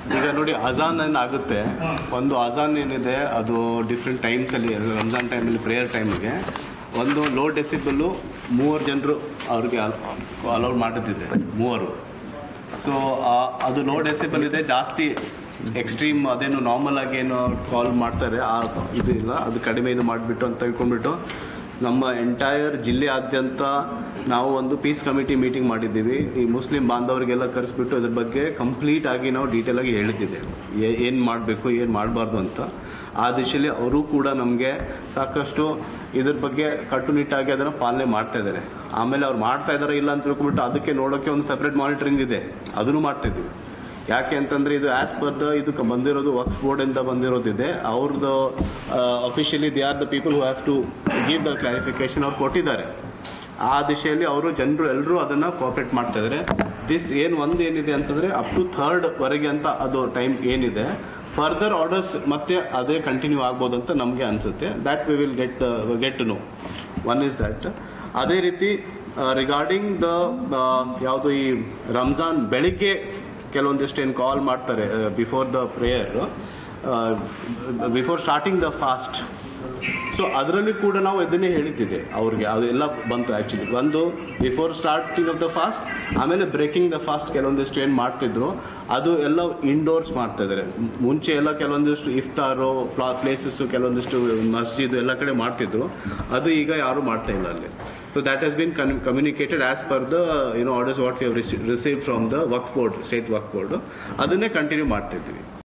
ಈಗ ನೋಡಿ ಅಜಾನ್ ಏನು ಆಗುತ್ತೆ ಒಂದು ಅಜಾನ್ ಏನಿದೆ ಅದು ಡಿಫ್ರೆಂಟ್ ಟೈಮ್ಸಲ್ಲಿ ರಂಜಾನ್ ಟೈಮಲ್ಲಿ ಪ್ರೇಯರ್ ಟೈಮಿಗೆ ಒಂದು ಲೋ ಡೆಸಿಬಲ್ಲು ಮೂವರು ಜನರು ಅವ್ರಿಗೆ ಅಲೌಡ್ ಮಾಡುತ್ತಿದೆ ಮೂವರು ಸೊ ಅದು ಲೋ ಡೆಸಿಬಲ್ ಇದೆ ಜಾಸ್ತಿ ಎಕ್ಸ್ಟ್ರೀಮ್ ಅದೇನು ನಾರ್ಮಲ್ ಆಗಿ ಏನು ಕಾಲ್ ಮಾಡ್ತಾರೆ ಆ ಇದು ಇಲ್ಲ ಅದು ಕಡಿಮೆ ಇದು ಮಾಡಿಬಿಟ್ಟು ಅಂತ ತಿಳ್ಕೊಂಡ್ಬಿಟ್ಟು ನಮ್ಮ ಎಂಟೈರ್ ಜಿಲ್ಲೆಯಾದ್ಯಂತ ನಾವು ಒಂದು ಪೀಸ್ ಕಮಿಟಿ ಮೀಟಿಂಗ್ ಮಾಡಿದ್ದೀವಿ ಈ ಮುಸ್ಲಿಂ ಬಾಂಧವರಿಗೆಲ್ಲ ಕರೆಸ್ಬಿಟ್ಟು ಇದ್ರ ಬಗ್ಗೆ ಕಂಪ್ಲೀಟ್ ಆಗಿ ನಾವು ಡೀಟೇಲ್ ಆಗಿ ಹೇಳಿದ್ದೇವೆ ಏನು ಮಾಡಬೇಕು ಏನು ಮಾಡಬಾರ್ದು ಅಂತ ಆ ದಿಶೆಯಲ್ಲಿ ಅವರು ಕೂಡ ನಮಗೆ ಸಾಕಷ್ಟು ಇದ್ರ ಬಗ್ಗೆ ಕಟ್ಟುನಿಟ್ಟಾಗಿ ಅದನ್ನು ಪಾಲನೆ ಮಾಡ್ತಾ ಇದ್ದಾರೆ ಆಮೇಲೆ ಅವ್ರು ಮಾಡ್ತಾ ಇದ್ದಾರೆ ಇಲ್ಲ ಅಂತ ತಿಳ್ಕೊಂಡ್ಬಿಟ್ಟು ಅದಕ್ಕೆ ನೋಡೋಕ್ಕೆ ಒಂದು ಸಪ್ರೇಟ್ ಮಾನಿಟರಿಂಗ್ ಇದೆ ಅದನ್ನು ಮಾಡ್ತಾ ಇದ್ದೀವಿ ಯಾಕೆ ಅಂತಂದ್ರೆ ಇದು ಆಸ್ ಪರ್ ದ ಇದು ಕ- ಬಂದಿರೋದು ವರ್ಕ್ಸ್ ಬೋರ್ಡ್ ಇಂದ ಬಂದಿರೋದಿದೆ ಅವ್ರದ್ದು officially they are the people who have to give the clarification ಅವ್ರು ಕೊಟ್ಟಿದ್ದಾರೆ ಆ ದಿಶೆಯಲ್ಲಿ ಅವರು ಜನರು ಎಲ್ಲರೂ ಅದನ್ನ ಕೋಆಪರೇಟ್ ಮಾಡ್ತಾ ಇದ್ದಾರೆ ದಿಸ್ ಏನು ಒಂದು ಏನಿದೆ ಅಂತಂದ್ರೆ ಅಪ್ ಟು ಥರ್ಡ್ ವರೆಗೆ ಅಂತ ಅದು ಟೈಮ್ ಏನಿದೆ ಫರ್ದರ್ ಆರ್ಡರ್ಸ್ ಮತ್ತೆ ಅದೇ ಕಂಟಿನ್ಯೂ ಆಗ್ಬೋದು ಅಂತ ನಮಗೆ ಅನ್ಸುತ್ತೆ that we will get get to know one is that ಅದೇ ರೀತಿ ರಿಗಾರ್ಡಿಂಗ್ ದ ಯಾವುದು ಈ ರಂಜಾನ್ ಬೆಳಿಗ್ಗೆ ಕೆಲವೊಂದಿಷ್ಟು ಏನು ಕಾಲ್ ಮಾಡ್ತಾರೆ before the prayer before starting the fast so ಅದರಲ್ಲಿ ಕೂಡ ನಾವು ಇದನ್ನೇ ಹೇಳಿದ್ದಿದೆ ಅವ್ರಿಗೆ ಅದೆಲ್ಲ ಬಂತು ಆ್ಯಕ್ಚುಲಿ ಒಂದು before starting of the fast ಆಮೇಲೆ ಬ್ರೇಕಿಂಗ್ ದ ಫಾಸ್ಟ್ ಕೆಲವೊಂದಿಷ್ಟು ಏನು ಮಾಡ್ತಿದ್ರು ಅದು ಎಲ್ಲ ಇಂಡೋರ್ಸ್ ಮಾಡ್ತಾ ಇದ್ದಾರೆ ಮುಂಚೆ ಎಲ್ಲ ಕೆಲವೊಂದಿಷ್ಟು ಇಫ್ತಾರು ಪ್ಲಾ ಪ್ಲೇಸಸ್ಸು ಕೆಲವೊಂದಿಷ್ಟು ಮಸ್ಜಿದ್ ಎಲ್ಲ ಕಡೆ ಮಾಡ್ತಿದ್ರು ಅದು ಈಗ ಯಾರು ಮಾಡ್ತಾ ಇಲ್ಲ ಅಲ್ಲಿ so that has been communicated as per the you know orders what you receive from the work board state work board ಅದನ್ನೇ ಕಂಟಿನ್ಯೂ ಮಾಡ್ತಿದ್ವಿ